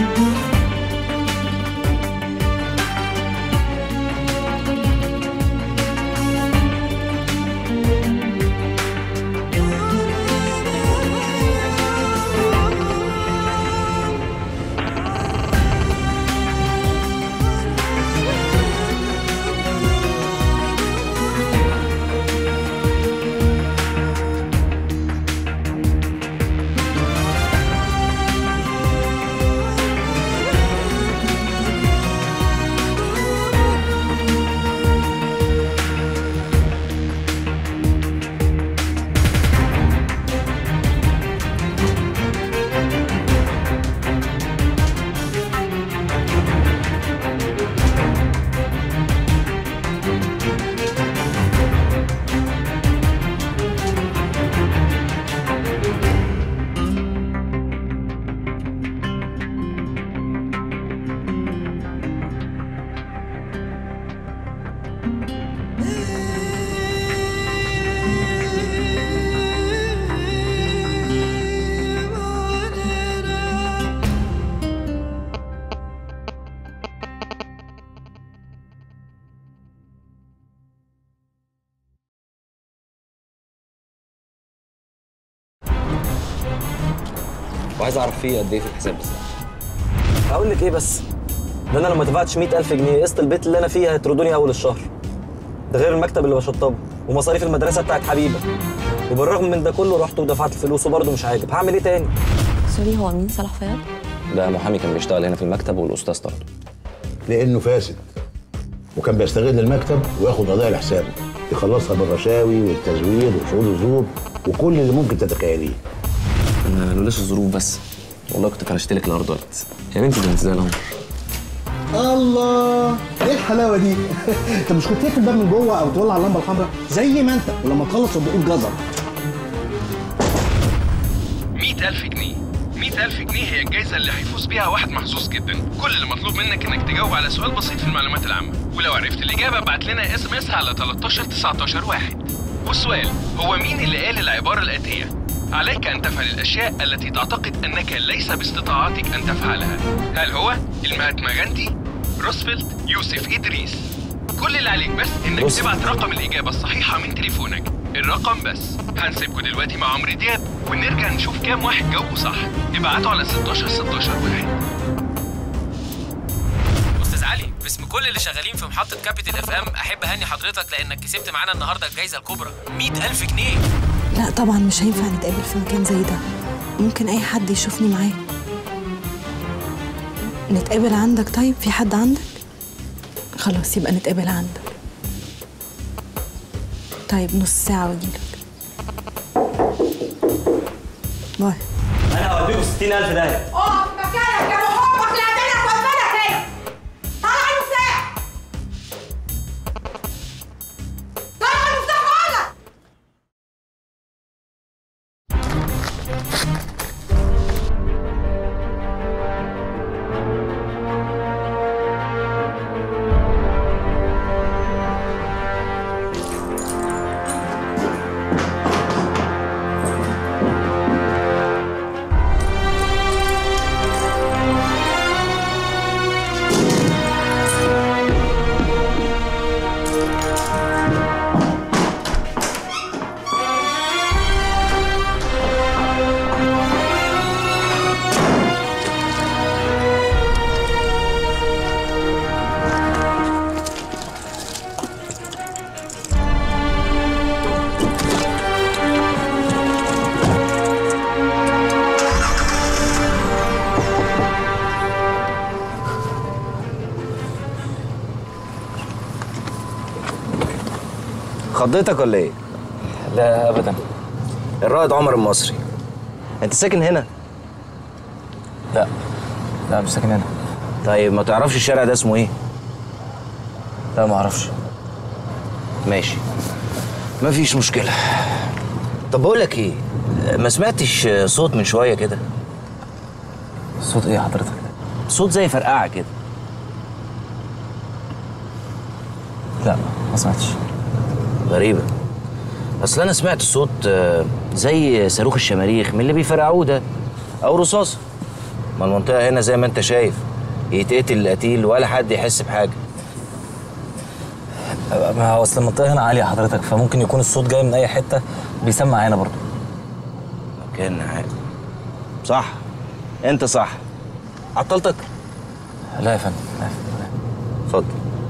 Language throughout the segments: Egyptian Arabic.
وعايز اعرف فيه قد ايه في الحساب بس هقول لك ايه بس ده انا لو ما دفعتش 100000 جنيه قسط البيت اللي انا فيه هيطردوني اول الشهر ده غير المكتب اللي بشطبه ومصاريف المدرسه بتاعت حبيبه وبالرغم من ده كله رحت ودفعت الفلوس وبرضه مش عاجب هعمل ايه تاني سوري هو مين صلاح فياض؟ ده محامي كان بيشتغل هنا في المكتب والاستاذ طرده لانه فاسد وكان بيستغل المكتب وياخد قضايا لحسابه يخلصها بالرشاوي والتزوير وشهود الزور وكل اللي ممكن تتخيليه انا لولاش الظروف بس والله كنت فرشت لك الارض دلوقتي يا بنتي ده انت زي القمر الله ايه الحلاوه دي انت مش كنت تقفل الباب من جوه او تولع اللمبه الحمراء زي ما انت ولما تخلص البقول جزر 100000 جنيه 100000 جنيه هي الجايزة اللي هيفوز بيها واحد محظوظ جدا كل اللي مطلوب منك انك تجاوب على سؤال بسيط في المعلومات العامة ولو عرفت الإجابة ابعت لنا اس ام اس على 13 19 واحد والسؤال هو مين اللي قال العبارة الآتية عليك أن تفعل الأشياء التي تعتقد أنك ليس باستطاعتك أن تفعلها هل هو المهاتما غاندي روزفلت يوسف إدريس كل اللي عليك بس انك روزفلت. تبعت رقم الإجابة الصحيحة من تليفونك الرقم بس هنسيبكم دلوقتي مع عمرو دياب ونرجع نشوف كام واحد جاوبوا صح ابعتوا على 16 16 واحد استاذ علي باسم كل اللي شغالين في محطه كابيتال اف ام احب اهني حضرتك لانك كسبت معانا النهارده الجائزه الكبرى 100000 جنيه لا طبعا مش هينفع نتقابل في مكان زي ده ممكن اي حد يشوفني معاه نتقابل عندك طيب في حد عندك خلاص يبقى نتقابل عندك طيب نص ساعة واجيلك باي انا هوديكوا 60000 ده اقف في مكانك يا محبك لا تلعب وزنك هنا طلع المفتاح طلع المفتاح بقول لك خضيتك ولا ايه؟ لا ابدا الرائد عمر المصري انت ساكن هنا؟ لا لا مش ساكن هنا طيب ما تعرفش الشارع ده اسمه ايه؟ لا ما اعرفش ماشي مفيش مشكلة طب بقول لك ايه؟ ما سمعتش صوت من شوية كده؟ صوت ايه حضرتك صوت زي فرقعة كده لا ما سمعتش غريبة أصل أنا سمعت صوت آه، زي صاروخ الشماريخ من اللي بيفرقعوه ده أو رصاصة ما المنطقه هنا زي ما انت شايف يتقتل القتيل ولا حد يحس بحاجه ما هو اصل المنطقه هنا عاليه حضرتك فممكن يكون الصوت جاي من اي حته بيسمع هنا برضه كان عادي صح انت صح عطلتك لا يا فندم لا يا فندم اتفضل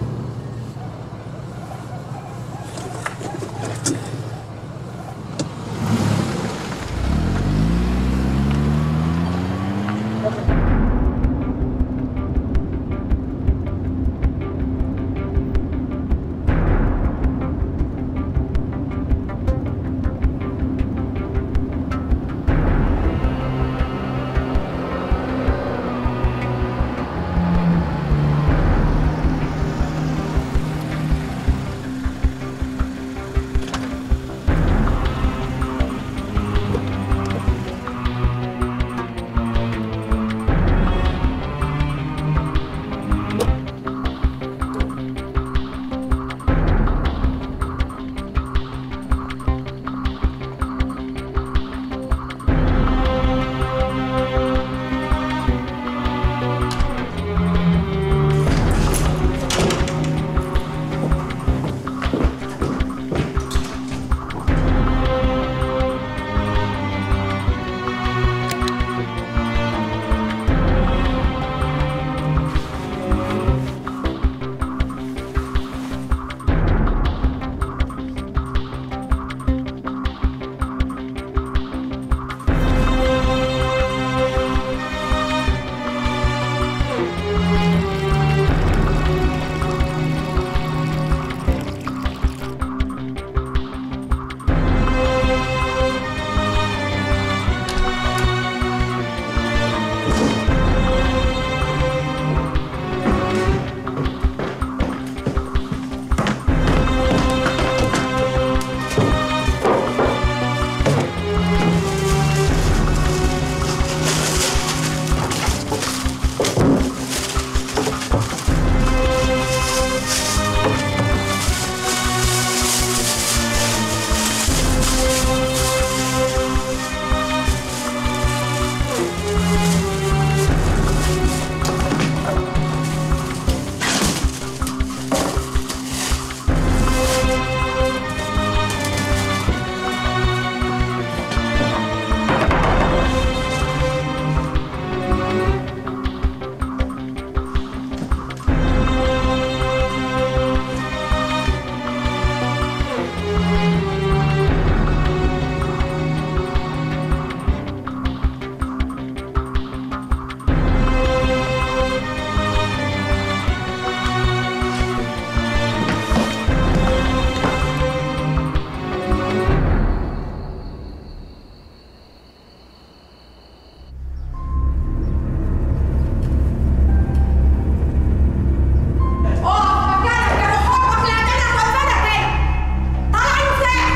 اقف مكانك يا محمد لا انا هتفرق تاني طلع المفتاح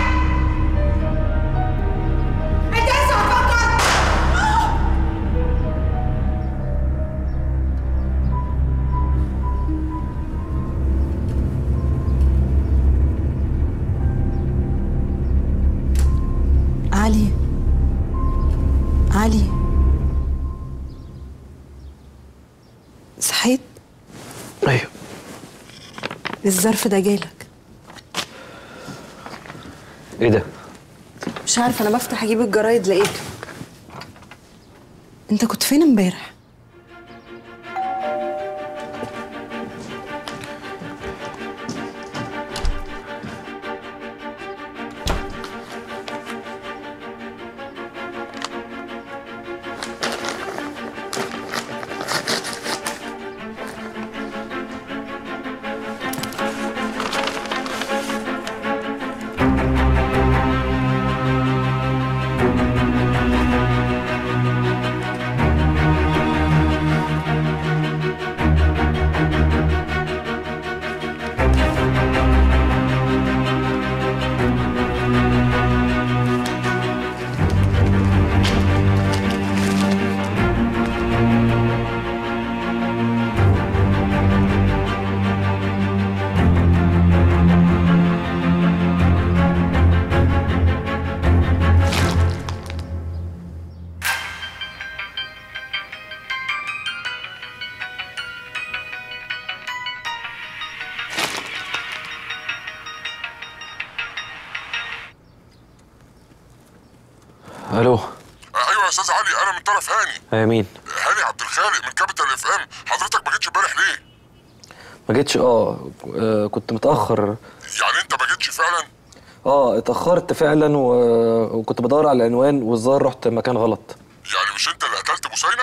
انت لسه هتفكر علي علي صحيت ايوه الظرف ده جالك ايه ده؟ مش عارفه انا بفتح اجيب الجرايد لقيته انت كنت فين امبارح الو ايوه يا استاذ علي انا من طرف هاني يا مين هاني عبد الخالق من كابيتال اف ام حضرتك ما جيتش امبارح ليه ما جيتش اه آه، كنت متاخر يعني انت ما جيتش فعلا اه اتاخرت فعلا و... وكنت بدور على العنوان والظاهر رحت مكان غلط يعني مش انت اللي قتلت بوسينه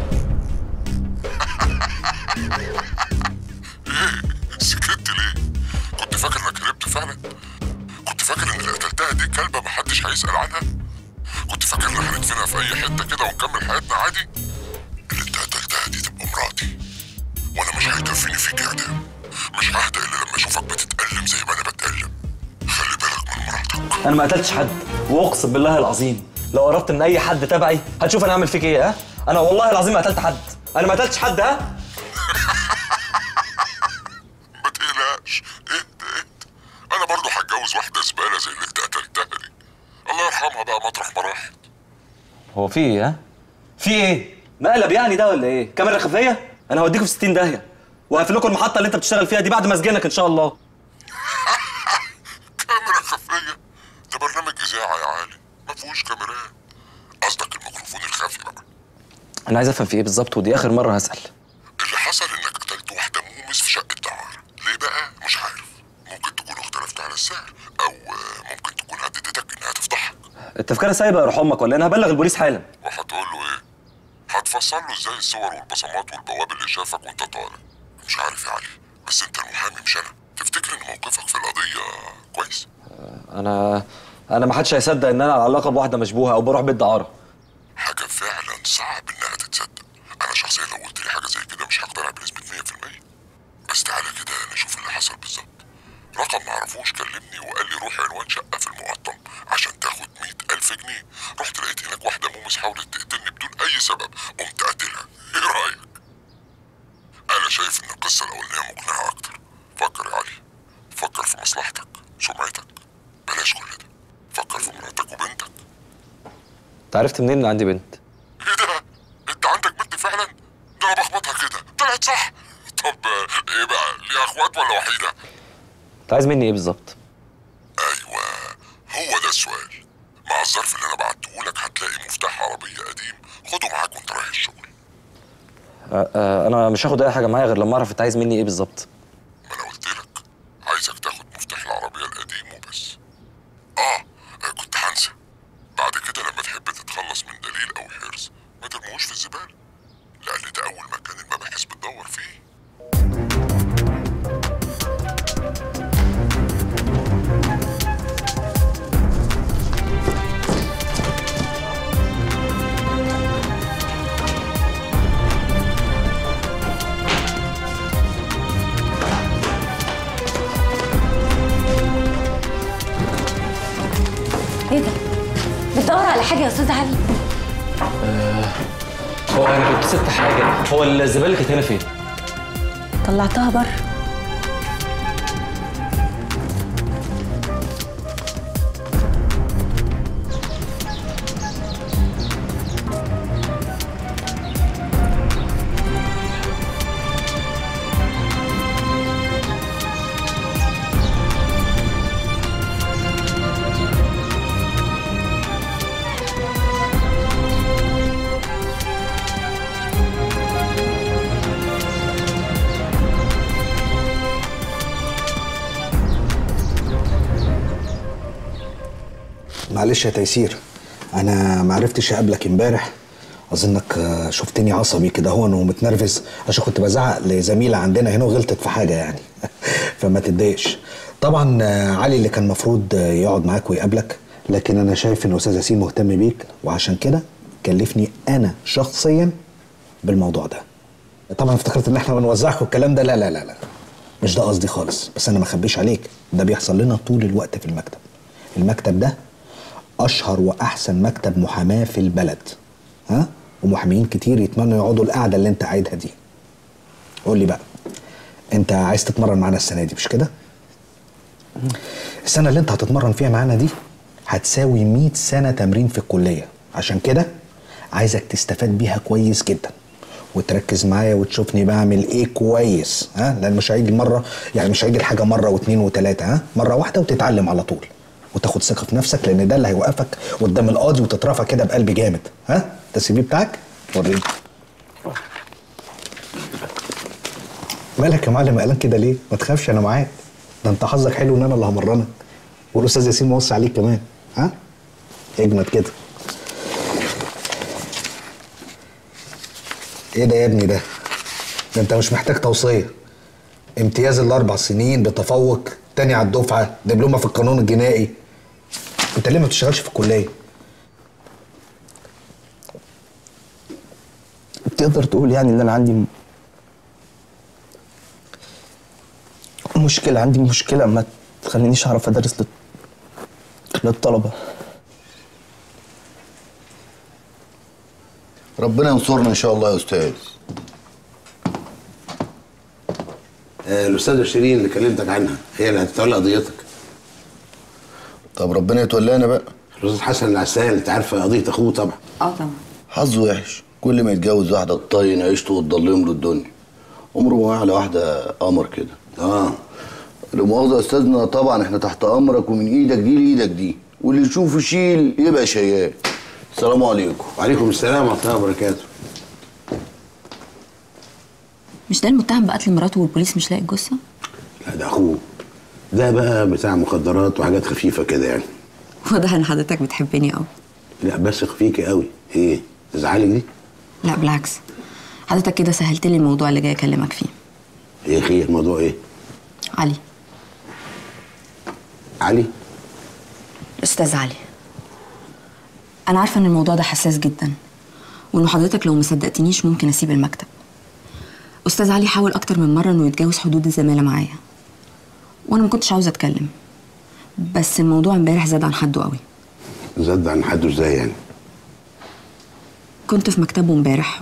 ايه سكت ليه كنت فاكر انك هربت فعلا كنت فاكر ان اللي قتلتها دي كلبه محدش هيسال عنها كنت فاكر ان هندفنها في اي حته كده ونكمل حياتنا عادي اللي انت قتلتها دي تبقى مراتي وانا مش هيكفيني فيك اعدام مش ههدى الا لما اشوفك بتتألم زي ما انا بتألم خلي بالك من مراتك انا ما قتلتش حد واقسم بالله العظيم لو قربت من اي حد تبعي هتشوف انا اعمل فيك ايه ها انا والله العظيم ما قتلت حد انا ما قتلتش حد ها ما تقلقش اهدى اهدى انا برضه هتجوز واحده زباله زي اللي انت قتلتها دي الله يرحمها بقى مطرح ما راحت هو في ايه ها في ايه مقلب يعني ده ولا ايه كاميرا خفيه انا هوديكوا في 60 داهيه وهقفل لكم المحطه اللي انت بتشتغل فيها دي بعد ما اسجنك ان شاء الله كاميرا خفيه ده برنامج اذاعه يا علي ما فيهوش كاميرات قصدك الميكروفون الخفي بقى انا عايز افهم في ايه بالظبط ودي اخر مره هسال اللي حصل انك قتلت واحده مومس في شقه دعاره ليه بقى مش عارف ممكن تكونوا اختلفتوا على السعر او آه، ممكن تكون هددتك انها تفضحك التفكيره سايبه يروح امك ولا انا هبلغ البوليس حالا وهتقول له ايه هتفصل له ازاي الصور والبصمات والبواب اللي شافك وانت طالع مش عارف يا علي بس انت المحامي مش انا تفتكر ان موقفك في القضيه كويس انا انا ما حدش هيصدق ان انا على علاقه بواحده مشبوهه او بروح بيت دعاره حاجه فعلا صعب انها تتصدق انا شخصيا لو قلت لي حاجه زي كده مش هقتنع بنسبه 100% بس تعالى كده نشوف اللي حصل بالظبط رقم معرفوش كلمني وقال لي روح عنوان شقه في المقطم عشان تاخد مئة ألف جنيه رحت لقيت هناك واحدة مومس حاولت تقتلني بدون أي سبب قمت قاتلها إيه رأيك؟ أنا شايف إن القصة الأولانية مقنعة أكتر فكر يا علي فكر في مصلحتك سمعتك بلاش كل ده فكر في مراتك وبنتك انت عرفت منين ان عندي بنت ايه ده؟ انت عندك بنت فعلا؟ ده انا بخبطها كده، طلعت صح. طب آه، ايه بقى؟ ليها اخوات ولا وحيدة؟ انت عايز مني ايه بالظبط ايوه هو ده السؤال. مع الظرف اللي انا بعته لك هتلاقي مفتاح عربية قديم، خده معاك وانت رايح الشغل. آه، آه، انا مش هاخد اي حاجه معايا غير لما اعرف انت عايز مني ايه بالظبط ما انا قلت لك عايزك تاخد مفتاح العربية القديم وبس. اه آه، كنت هنسى. بعد كده لما تحب تتخلص من دليل او حرز ما ترموش في الزبالة. لأن ده أول مكان المباحث بتدور فيه. ايه ده؟ بتدور على حاجه يا استاذ علي؟ هو انا كنت سبت حاجه هو الزباله كانت هنا فين طلعتها بره معلش يا تيسير انا ما عرفتش اقابلك امبارح اظنك آه، شفتني عصبي كده هون ومتنرفز عشان كنت بزعق لزميله عندنا هنا وغلطت في حاجه يعني فما تتضايقش طبعا آه، علي اللي كان المفروض يقعد معاك ويقابلك لكن انا شايف ان استاذ ياسين مهتم بيك وعشان كده كلفني انا شخصيا بالموضوع ده طبعا افتكرت ان احنا بنوزعكم الكلام ده لا لا لا لا مش ده قصدي خالص بس انا ما اخبيش عليك ده بيحصل لنا طول الوقت في المكتب المكتب ده اشهر واحسن مكتب محاماه في البلد ها ومحامين كتير يتمنوا يقعدوا القعده اللي انت قاعدها دي قول لي بقى انت عايز تتمرن معانا السنه دي مش كده السنه اللي انت هتتمرن فيها معانا دي هتساوي 100 سنه تمرين في الكليه عشان كده عايزك تستفاد بيها كويس جدا وتركز معايا وتشوفني بعمل ايه كويس ها لان مش هيجي مره يعني مش هيجي الحاجه مره واثنين وثلاثه ها مره واحده وتتعلم على طول وتاخد ثقه في نفسك لان ده اللي هيوقفك قدام القاضي وتترفع كده بقلب جامد ها ده السي في بتاعك وريني مالك يا معلم قلقان كده ليه ما تخافش انا معاك ده انت حظك حلو ان انا اللي همرنك والاستاذ ياسين موصي عليك كمان ها اجمد كده ايه ده يا ابني ده ده انت مش محتاج توصيه امتياز الاربع سنين بتفوق تاني على الدفعه دبلومه في القانون الجنائي انت ليه ما بتشتغلش في الكليه تقدر تقول يعني ان انا عندي م- مشكلة عندي مشكلة ما تخلينيش اعرف ادرس لل- للطلبة ربنا ينصرنا ان شاء الله يا استاذ آه، الاستاذه شيرين اللي كلمتك عنها هي اللي هتتولى قضيتك طب ربنا يتولانا بقى الاستاذ حسن العسال انت عارفه قضيه اخوه طبعا اه طبعا حظه وحش كل ما يتجوز واحده تطين عيشته وتضلم له الدنيا عمره ما وقع على واحده قمر كده اه لا مؤاخذه يا استاذنا طبعا احنا تحت امرك ومن ايدك دي لايدك دي واللي يشوفه شيل يبقى شيال السلام عليكم وعليكم السلام ورحمه الله وبركاته مش ده المتهم بقتل مراته والبوليس مش لاقي الجثه لا ده اخوه ده بقى بتاع مخدرات وحاجات خفيفه كده يعني واضح ان حضرتك بتحبني قوي لا بثق فيكي قوي ايه تزعلك دي لا بالعكس حضرتك كده سهلت لي الموضوع اللي جاي اكلمك فيه ايه خير الموضوع ايه علي علي استاذ علي انا عارفه ان الموضوع ده حساس جدا وانه حضرتك لو ما صدقتنيش ممكن اسيب المكتب استاذ علي حاول اكتر من مره انه يتجاوز حدود الزماله معايا وانا ما كنتش عاوزه اتكلم بس الموضوع امبارح زاد عن حده قوي زاد عن حده ازاي يعني كنت في مكتبه امبارح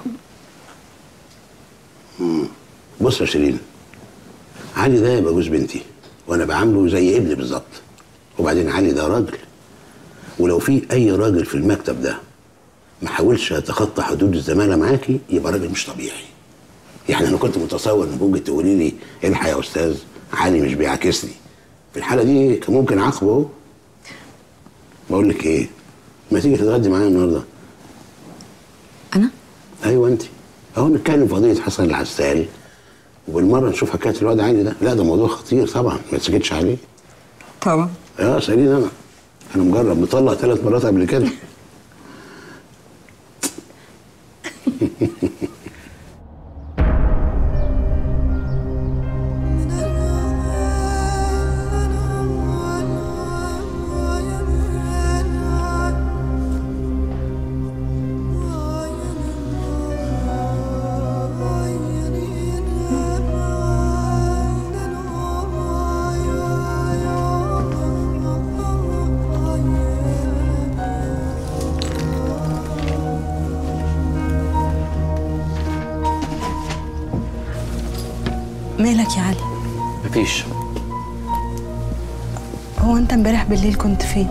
مم. بص يا شيرين علي ده يبقى جوز بنتي وانا بعامله زي ابني بالظبط وبعدين علي ده راجل ولو في اي راجل في المكتب ده ما حاولش يتخطى حدود الزماله معاكي يبقى راجل مش طبيعي يعني انا كنت متصور ان ممكن تقولي لي الحق يا استاذ علي مش بيعاكسني في الحاله دي كان ممكن اعاقبه اهو بقول لك ايه ما تيجي تتغدي معايا النهارده انا ايوه انت اهو نتكلم في قضيه حسن العسال وبالمره نشوف حكايه الواد علي ده لا ده موضوع خطير طبعا ما تسكتش عليه طبعا اه سالين انا انا مجرب مطلع ثلاث مرات قبل كده مالك يا علي مفيش هو انت امبارح بالليل كنت فين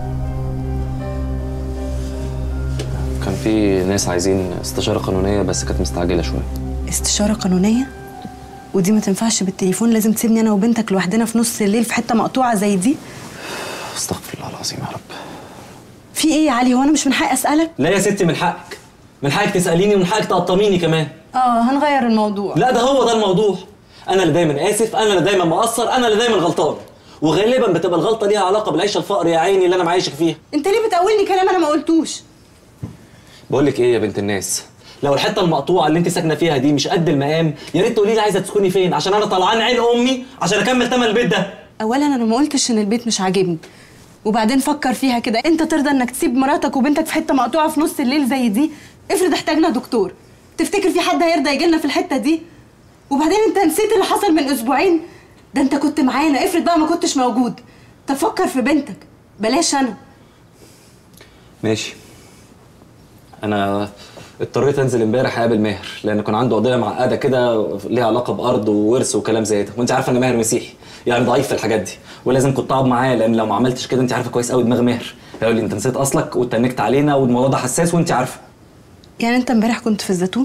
كان في ناس عايزين استشاره قانونيه بس كانت مستعجله شويه استشاره قانونيه ودي ما تنفعش بالتليفون لازم تسيبني انا وبنتك لوحدنا في نص الليل في حته مقطوعه زي دي استغفر الله العظيم يا رب في ايه يا علي هو انا مش من حقي اسالك لا يا ستي من حقك من حقك تساليني ومن حقك تقطميني كمان اه هنغير الموضوع لا ده هو ده الموضوع انا اللي دايما اسف انا اللي دايما مقصر انا اللي دايما غلطان وغالبا بتبقى الغلطه ليها علاقه بالعيشه الفقر يا عيني اللي انا معيشك فيها انت ليه بتقولني كلام انا ما قلتوش بقول لك ايه يا بنت الناس لو الحته المقطوعه اللي انت ساكنه فيها دي مش قد المقام يا ريت تقولي لي عايزه تسكني فين عشان انا طلعان عين امي عشان اكمل ثمن البيت ده اولا انا ما قلتش ان البيت مش عاجبني وبعدين فكر فيها كده انت ترضى انك تسيب مراتك وبنتك في حته مقطوعه في نص الليل زي دي افرض احتاجنا دكتور تفتكر في حد هيرضى يجي لنا في الحته دي وبعدين انت نسيت اللي حصل من اسبوعين ده انت كنت معانا افرض بقى ما كنتش موجود طب فكر في بنتك بلاش انا ماشي انا اضطريت انزل امبارح اقابل ماهر لان كان عنده قضيه معقده كده ليها علاقه بارض وورث وكلام زي ده وانت عارفه ان ماهر مسيحي يعني ضعيف في الحاجات دي ولازم كنت اقعد معاه لان لو ما عملتش كده انت عارفه كويس قوي دماغ ماهر هيقول لي انت نسيت اصلك واتنكت علينا والموضوع ده حساس وانت عارفه يعني انت امبارح كنت في الزيتون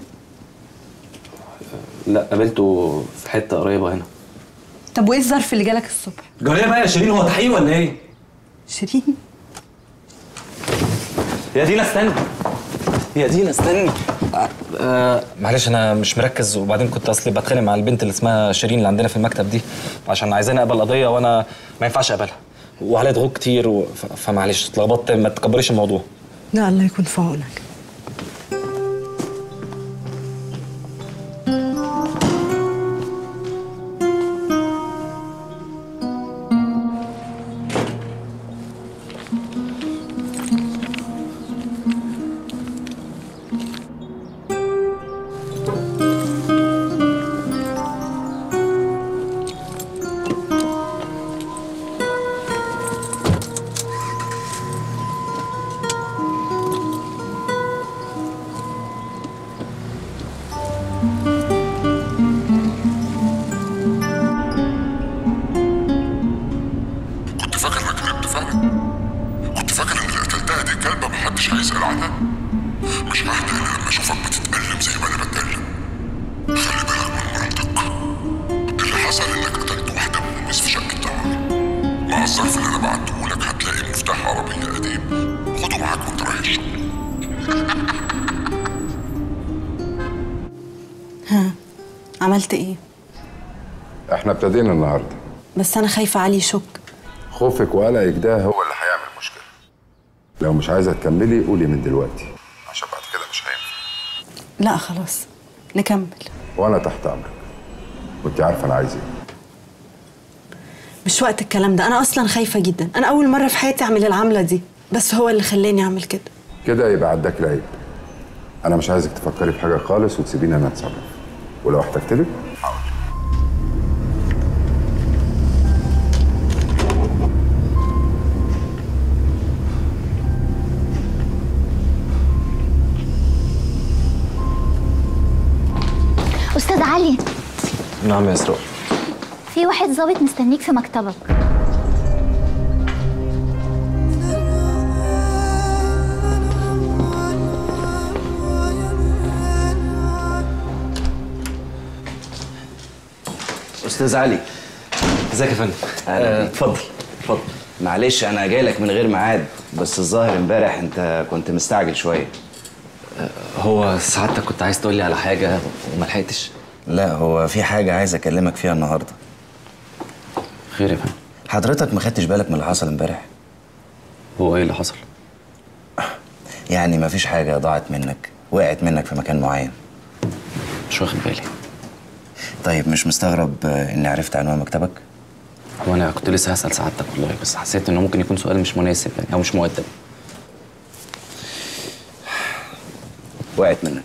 لا قابلته في حته قريبه هنا طب وايه الظرف اللي جالك الصبح جاريه بقى يا شيرين هو تحقيق ولا ايه شيرين يا دينا استني يا دينا استني آه معلش انا مش مركز وبعدين كنت اصلي بتخانق مع البنت اللي اسمها شيرين اللي عندنا في المكتب دي عشان عايزاني اقبل قضيه وانا ما ينفعش اقبلها وعليا ضغوط كتير و... ف... فمعلش اتلخبطت ما تكبريش الموضوع لا الله يكون في عونك كنت فاكر انك هربت فعلا كنت فاكر ان اللي قتلتها دي كلبه محدش هيسال عنها مش ههدى الا لما اشوفك بتتألم زي ما انا بتألم خلي بالك من مراتك اللي حصل انك قتلت واحده بس في شقه دهر مع الظرف اللي انا بعته لك هتلاقي مفتاح عربيه قديم خده معاك وانت رايح الشغل ها عملت ايه احنا ابتدينا النهارده بس انا خايفه علي يشك خوفك وقلقك ده هو اللي هيعمل مشكله لو مش عايزه تكملي قولي من دلوقتي عشان بعد كده مش هينفع لا خلاص نكمل وانا تحت امرك وانت عارفه انا عايز ايه مش وقت الكلام ده انا اصلا خايفه جدا انا اول مره في حياتي اعمل العمله دي بس هو اللي خلاني اعمل كده كده يبقى عداك العيب انا مش عايزك تفكري في حاجه خالص وتسيبيني انا اتصرف ولو احتجت لك استاذ علي نعم يا اسراء في واحد ظابط مستنيك في مكتبك استاذ علي ازيك يا فندم آه، اتفضل اتفضل معلش انا جاي لك من غير ميعاد بس الظاهر امبارح انت كنت مستعجل شويه هو سعادتك كنت عايز تقول لي على حاجه وما لحقتش لا هو في حاجه عايز اكلمك فيها النهارده خير يا فندم حضرتك ما خدتش بالك من اللي حصل امبارح هو ايه اللي حصل يعني ما فيش حاجه ضاعت منك وقعت منك في مكان معين مش واخد بالي طيب مش مستغرب آه، اني عرفت عنوان مكتبك هو انا كنت لسه هسال سعادتك والله بس حسيت انه ممكن يكون سؤال مش مناسب يعني او مش مؤدب وقعت منك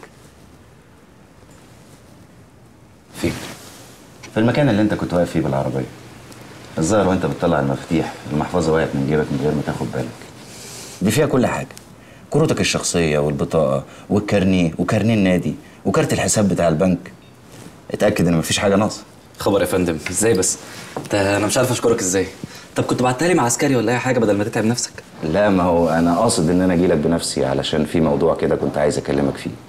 فين في المكان اللي انت كنت واقف فيه بالعربيه الظاهر وانت بتطلع المفاتيح المحفظه وقعت من جيبك من غير ما تاخد بالك دي فيها كل حاجه كروتك الشخصيه والبطاقه والكارنيه وكارنيه النادي وكارت الحساب بتاع البنك اتاكد ان مفيش حاجه ناقصه خبر يا فندم ازاي بس انت انا مش عارف اشكرك ازاي طب كنت بعتها لي مع عسكري ولا اي حاجه بدل ما تتعب نفسك لا ما هو انا قاصد ان انا اجي لك بنفسي علشان في موضوع كده كنت عايز اكلمك فيه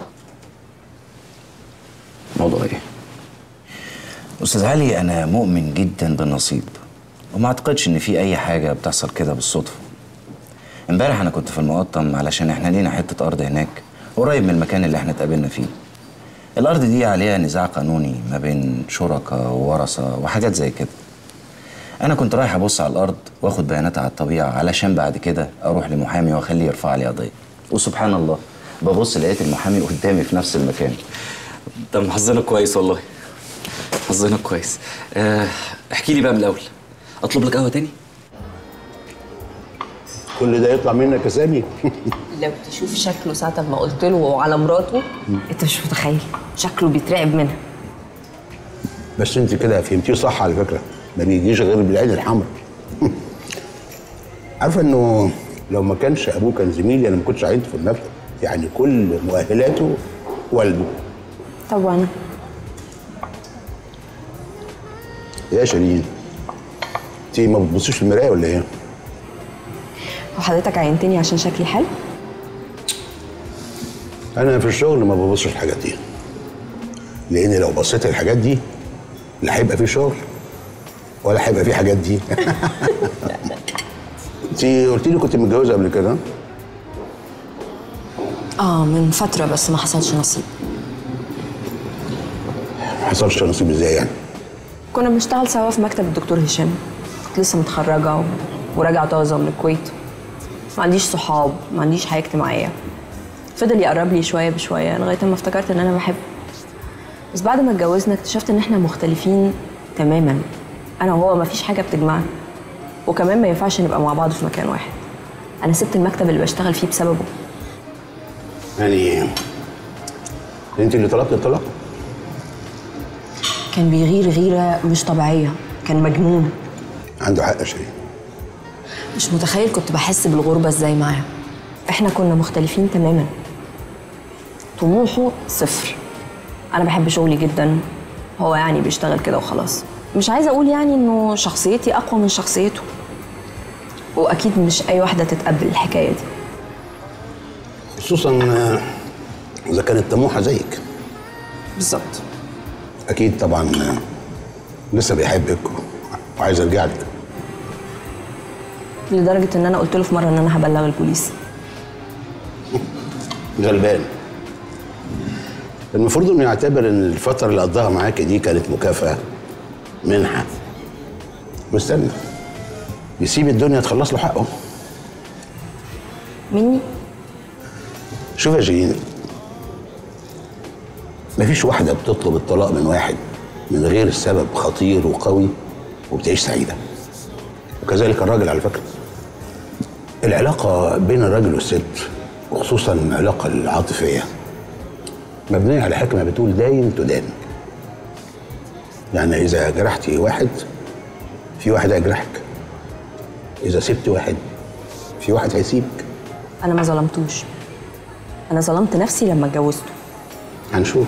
موضوع ايه استاذ علي انا مؤمن جدا بالنصيب وما اعتقدش ان في اي حاجه بتحصل كده بالصدفه امبارح انا كنت في المقطم علشان احنا لينا حته ارض هناك قريب من المكان اللي احنا اتقابلنا فيه الارض دي عليها نزاع قانوني ما بين شركاء وورثه وحاجات زي كده انا كنت رايح ابص على الارض واخد بياناتها على الطبيعه علشان بعد كده اروح لمحامي واخليه يرفع لي قضيه وسبحان الله ببص لقيت المحامي قدامي في نفس المكان طب حظنا كويس والله حظنا كويس آه، احكي لي بقى من الاول اطلب لك قهوه تاني كل ده يطلع منك يا سامي لو تشوف شكله ساعة ما قلت له على مراته انت مش متخيل شكله بيترعب منها بس انت كده فهمتيه صح على فكره ما بيجيش غير بالعين الحمراء عارفه انه لو ما كانش ابوه كان زميلي انا ما كنتش عينته في المكتب يعني كل مؤهلاته والده طبعا يا شيرين انت ما بتبصيش في المرايه ولا ايه؟ وحضرتك عينتني عشان شكلي حلو انا في الشغل ما ببصش الحاجات دي لان لو بصيت الحاجات دي لا هيبقى في شغل ولا هيبقى في حاجات دي انت قلت لي كنت متجوزه قبل كده اه من فتره بس ما حصلش نصيب ما حصلش نصيب ازاي يعني كنا بنشتغل سوا في مكتب الدكتور هشام كنت لسه متخرجه و... وراجعه طازه من الكويت ما عنديش صحاب ما عنديش حياه اجتماعيه فضل يقرب لي شويه بشويه لغايه ما افتكرت ان انا بحبه بس بعد ما اتجوزنا اكتشفت ان احنا مختلفين تماما انا وهو ما فيش حاجه بتجمعنا وكمان ما ينفعش نبقى مع بعض في مكان واحد انا سبت المكتب اللي بشتغل فيه بسببه يعني انت اللي طلبت الطلاق كان بيغير غيره مش طبيعيه كان مجنون عنده حق يا شيرين مش متخيل كنت بحس بالغربة ازاي معاه احنا كنا مختلفين تماما طموحه صفر انا بحب شغلي جدا هو يعني بيشتغل كده وخلاص مش عايزه اقول يعني انه شخصيتي اقوى من شخصيته واكيد مش اي واحده تتقبل الحكايه دي خصوصا آه، اذا كانت طموحه زيك بالظبط اكيد طبعا آه، لسه بيحبك وعايز يرجع لك لدرجه ان انا قلت له في مره ان انا هبلغ البوليس غلبان المفروض انه يعتبر ان الفتره اللي قضاها معاك دي كانت مكافاه منحه مستنى يسيب الدنيا تخلص له حقه مني شوف يا شيرين مفيش واحدة بتطلب الطلاق من واحد من غير السبب خطير وقوي وبتعيش سعيدة وكذلك الراجل على فكرة العلاقة بين الراجل والست وخصوصا العلاقة العاطفية مبنية على حكمة بتقول داين تدان يعني إذا جرحتي واحد في واحد هيجرحك إذا سبت واحد في واحد هيسيبك انا ما ظلمتوش انا ظلمت نفسي لما اتجوزته هنشوف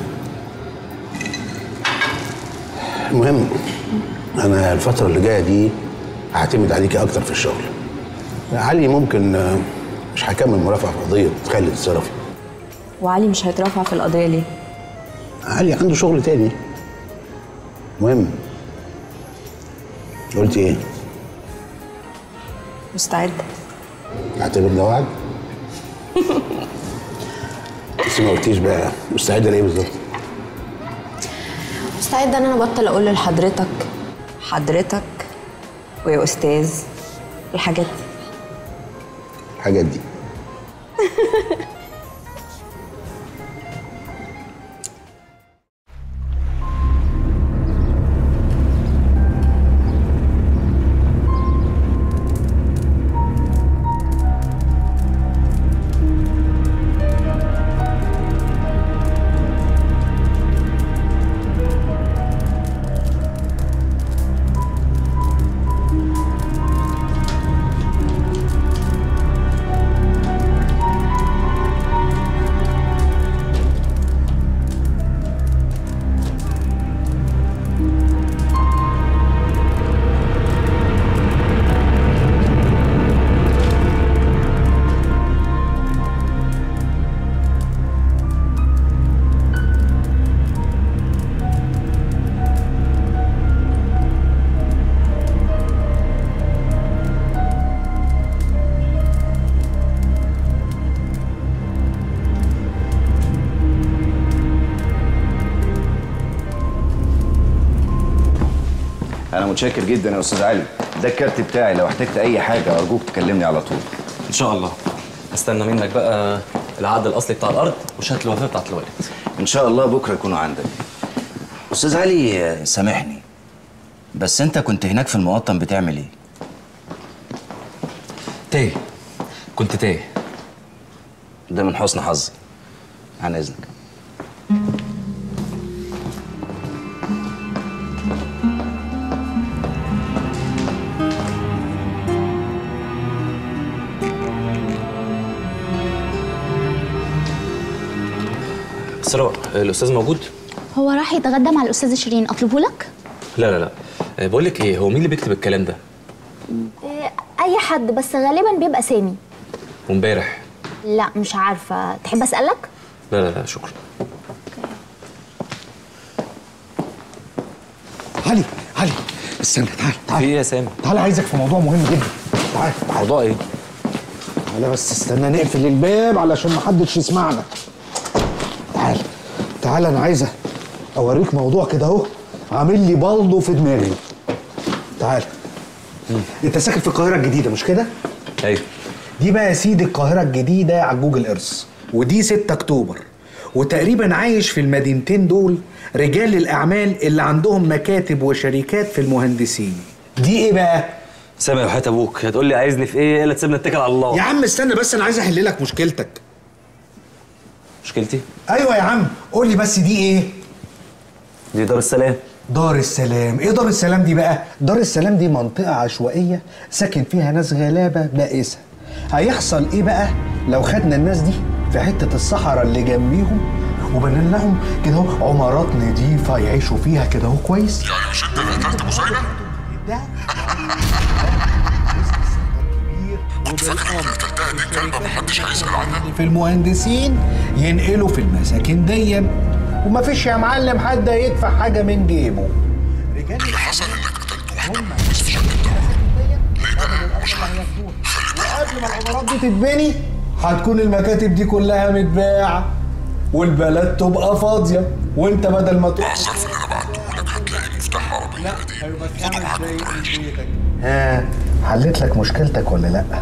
المهم انا الفتره اللي جايه دي هعتمد عليكي اكتر في الشغل علي ممكن آه، مش هكمل مرافعه في قضيه خالد الصرفي وعلي مش هيترافع في القضيه ليه علي عنده شغل تاني مهم قلت ايه مستعده اعتبر ده وعد بس ما قلتيش بقى مستعده لايه بالظبط مستعده ان انا ابطل اقول لحضرتك حضرتك ويا استاذ الحاجات دي الحاجات دي انا متشكر جدا يا استاذ علي ده الكارت بتاعي لو احتجت اي حاجه ارجوك تكلمني على طول ان شاء الله استنى منك بقى العقد الاصلي بتاع الارض وشهاده الوفاه بتاعت الوالد ان شاء الله بكره يكونوا عندك استاذ علي آه، سامحني بس انت كنت هناك في المقطم بتعمل ايه تايه كنت تايه ده من حسن حظي عن اذنك سراء الاستاذ موجود هو راح يتغدى مع الاستاذه شيرين اطلبه لك لا لا لا آه، بقول لك ايه هو مين اللي بيكتب الكلام ده إيه، اي حد بس غالبا بيبقى سامي وامبارح لا مش عارفه تحب اسالك لا لا لا شكرا علي علي استنى تعال تعال في ايه يا سامي تعال عايزك في موضوع مهم جدا تعال تعال موضوع ايه؟ تعالى بس استنى نقفل الباب علشان محدش يسمعنا تعال تعال انا عايزه اوريك موضوع كده اهو عامل لي بلطو في دماغي تعال انت ساكن في القاهره الجديده مش كده ايوه دي بقى يا سيدي القاهره الجديده على جوجل ايرث ودي 6 اكتوبر وتقريبا عايش في المدينتين دول رجال الاعمال اللي عندهم مكاتب وشركات في المهندسين دي ايه بقى سامع وحياة ابوك هتقول لي عايزني في ايه الا تسيبني اتكل على الله يا عم استنى بس انا عايز احل لك مشكلتك مشكلتي ايوه يا عم قول لي بس دي ايه دي دار السلام دار السلام ايه دار السلام دي بقى دار السلام دي منطقه عشوائيه ساكن فيها ناس غلابه بائسه هيحصل ايه بقى لو خدنا الناس دي في حته الصحراء اللي جنبيهم وبنينا لهم كده اهو عمارات نظيفه يعيشوا فيها كده اهو كويس يعني مش انت اللي قتلت بوسينة؟ كنت فاكر انك قتلتها دي كلمة محدش هيسأل عنها في المهندسين ينقلوا في المساكن دي ومفيش يا معلم حد هيدفع حاجه من جيبه اللي حصل انك قتلت واحدة من الناس في شقتها ليه بقى؟ مش عارف قبل ما العمارات دي تتبني هتكون المكاتب دي كلها متباعه والبلد تبقى فاضيه وانت بدل ما تروح الظرف اللي انا بعته لك هتلاقي مفتاح عربية قديم خده معاك وانت رايح ها حليت لك مشكلتك ولا لا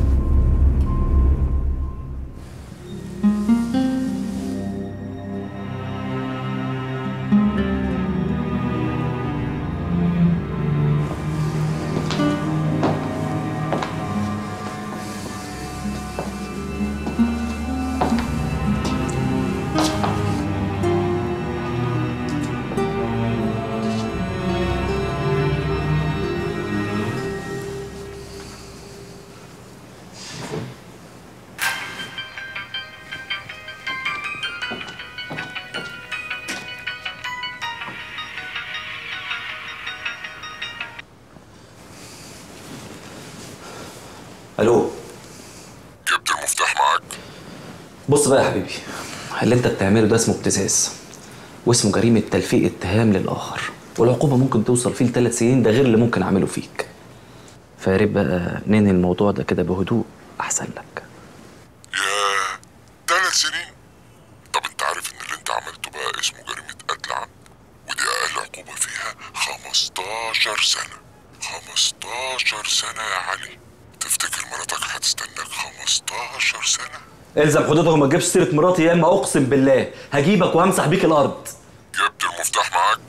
الو جبت المفتاح معاك بص بقى يا حبيبي اللي انت بتعمله ده اسمه ابتزاز واسمه جريمه تلفيق اتهام للاخر والعقوبه ممكن توصل فيه لثلاث سنين ده غير اللي ممكن اعمله فيك فيا ريت بقى ننهي الموضوع ده كده بهدوء احسن لك يا ثلاث سنين طب انت عارف ان اللي انت عملته بقى اسمه جريمة قتل عمد ودي اقل عقوبة فيها 15 سنة 15 سنة يا علي تفتكر مراتك هتستناك 15 سنة الزم حدودك وما تجيبش سيره مراتي يا اما اقسم بالله هجيبك وهمسح بيك الارض جبت المفتاح معاك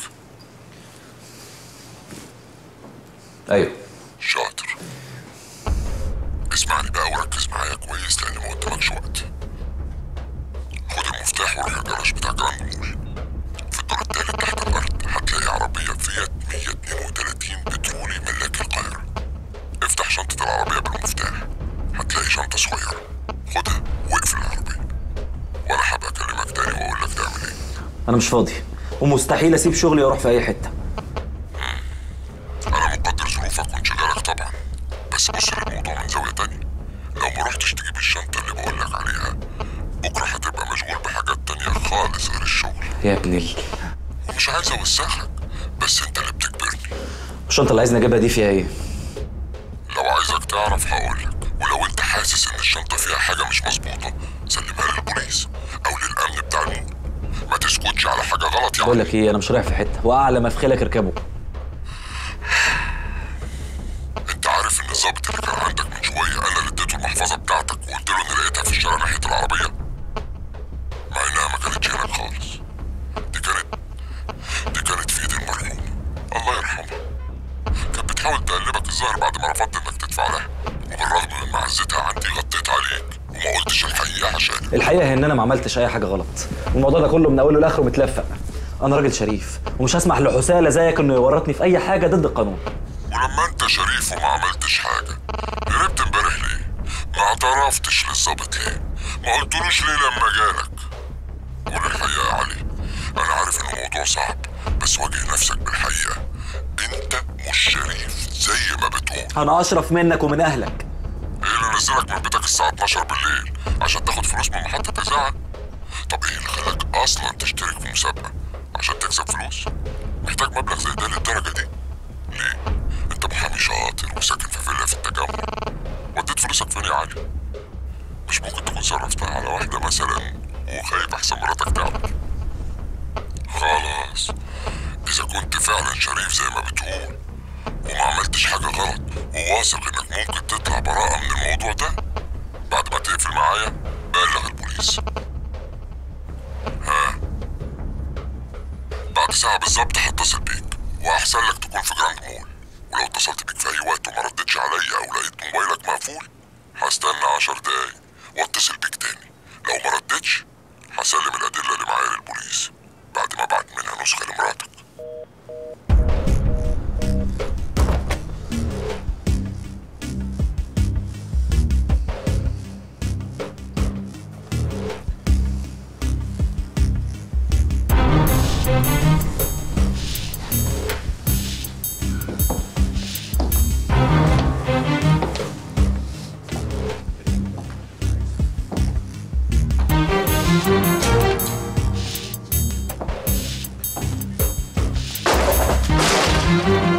ايوه شاطر اسمعني بقى وركز معايا كويس لان ما قدامكش وقت خد المفتاح وروح الجراج بتاع جراند مول في الدور التالت تحت الارض هتلاقي عربية فيات 132 بترولي ملاك القاهرة افتح شنطة العربية بالمفتاح هتلاقي شنطة صغيرة خدها واقفل العربية وانا هبقى اكلمك تاني واقول لك تعمل ايه انا مش فاضي ومستحيل اسيب شغلي واروح في اي حته انا مقدر ظروفك وانشغالك طبعا بس بص للموضوع من زاوية تانية لو ما رحتش تجيب الشنطة اللي بقول لك عليها بكرة هتبقى مشغول بحاجات تانية خالص غير الشغل يا ابن ال ومش عايز اوسخك بس انت اللي بتجبرني الشنطه اللي عايزني اجيبها دي فيها ايه لو عايزك تعرف هقولك ولو انت حاسس ان الشنطة فيها حاجة مش مظبوطة سلمها للبوليس او للامن بتاع المول ما تسكتش على حاجة غلط يعني بقول لك ايه انا مش رايح في حته واعلى ما في خيلك اركبه انت عارف ان الظابط اللي كان عندك من شوية انا اللي اديته المحفظة بتاعتك وقلت له اني لقيتها في الشارع ناحية العربية مع انها ما كانتش هناك خالص دي كانت دي كانت في ايد المرحوم الله يرحمها كانت بتحاول تقلبك الظهر بعد ما رفضت انك تدفع لها وبالرغم من معزتها عندي غطيت عليك وما قلتش الحقيقة عشان الحقيقه هي ان انا ما عملتش اي حاجه غلط والموضوع ده كله من اوله لاخره متلفق انا راجل شريف ومش هسمح لحسالة زيك انه يورطني في اي حاجه ضد القانون ولما انت شريف وما عملتش حاجة هربت امبارح ليه؟ ما اعترفتش للظابط ليه؟ ما قلتلوش ليه لما جالك؟ قول الحقيقة يا علي أنا عارف إن الموضوع صعب بس واجه نفسك بالحقيقة أنت مش شريف زي ما بتقول انا اشرف منك ومن اهلك إيه اللي نزلك من بيتك الساعة 12 بالليل عشان تاخد فلوس من محطة إذاعة؟ طب إيه اللي خلاك أصلا تشترك في مسابقة عشان تكسب فلوس؟ محتاج مبلغ زي ده للدرجة دي؟ ليه؟ أنت محامي شاطر وساكن في فيلا في التجمع فعلا شريف زي ما بتقول وما عملتش حاجة غلط وواثق انك ممكن تطلع براءة من الموضوع ده بعد ما تقفل معايا بلغ البوليس ها بعد ساعة بالظبط هتصل بيك وأحسن لك تكون في جراند مول ولو اتصلت بيك في أي وقت وما ردتش عليا أو لقيت موبايلك مقفول هستنى عشر دقايق واتصل بيك تاني لو ما ردتش هسلم الأدلة اللي معايا للبوليس بعد ما بعت منها نسخة لمراتك Thank you.